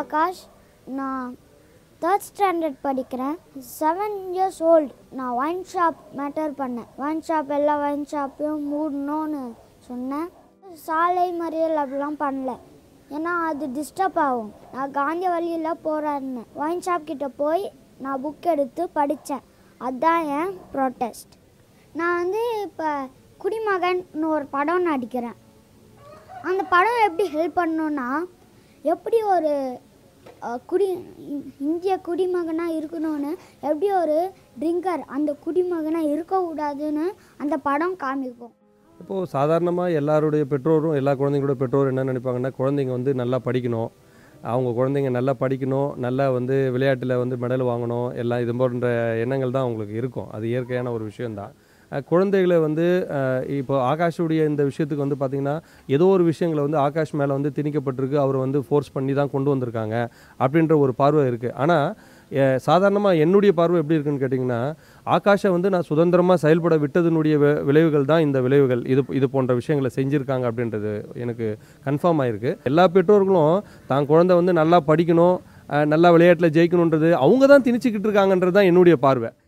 ஆகாஷ் நான் third standard படிக்கிறேன் seven years old நான் ஒயின் ஷாப் மேட்டர் பண்ணேன் ஒயின் ஷாப் எல்லா ஒயின் ஷாப்பையும் மூடணும்னு சொன்னேன் சாலை மறியல் அப்படிலாம் பண்ணல ஏன்னா அது டிஸ்டர்ப் ஆகும் நான் காந்தி வழியில் போராடினேன் ஒயின் ஷாப் கிட்ட போய் நான் புக் எடுத்து படித்தேன் அதுதான் என் ப்ரொட்டஸ்ட் நான் வந்து இப்போ குடிமகன் ஒரு படம் நடிக்கிறேன் அந்த படம் எப்படி ஹெல்ப் பண்ணணும்னா எப்படி ஒரு அஹ், குடி இ- இந்திய குடிமகனாக இருக்கணும்னு எப்படி ஒரு ட்ரிங்கர் அந்த குடிமகனாக இருக்கக்கூடாதுன்னு அந்த படம் காமிக்கும் இப்போது சாதாரணமாக எல்லாருடைய பெற்றோரும் எல்லா குழந்தைங்களோட பெற்றோரும் என்ன நினைப்பாங்கன்னா குழந்தைங்க வந்து நல்லா படிக்கணும் அவங்க குழந்தைங்க நல்லா படிக்கணும் நல்லா வந்து விளையாட்டில் வந்து மெடல் வாங்கணும் எல்லாம் இது போன்ற எண்ணங்கள் தான் அவங்களுக்கு இருக்கும் அது இயற்கையான ஒரு விஷயந்தான் அஹ் குழந்தைகளை வந்து அஹ், இப்போ ஆகாஷுடைய இந்த விஷயத்துக்கு வந்து பார்த்திங்கன்னா ஏதோ ஒரு விஷயங்களை வந்து ஆகாஷ் மேலே வந்து திணிக்கப்பட்டிருக்கு அவர் வந்து ஃபோர்ஸ் பண்ணி தான் கொண்டு வந்திருக்காங்க அப்படின்ற ஒரு பார்வை இருக்குது ஆனால் சாதாரணமாக என்னுடைய பார்வை எப்படி இருக்குன்னு கேட்டிங்கன்னா ஆகாஷை வந்து நான் சுதந்திரமாக செயல்பட விட்டதனுடைய வி- விளைவுகள் தான் இந்த விளைவுகள் இது இது போன்ற விஷயங்களை செஞ்சுருக்காங்க அப்படின்றது எனக்கு கன்ஃபார்ம் ஆயிருக்கு எல்லா பெற்றோர்களும் தான் குழந்தை வந்து நல்லா படிக்கணும் அஹ், நல்லா விளையாட்டில் ஜெயிக்கணுன்றது அவங்க தான் திணிச்சிக்கிட்டு இருக்காங்கன்றது தான் என்னுடைய பார்வை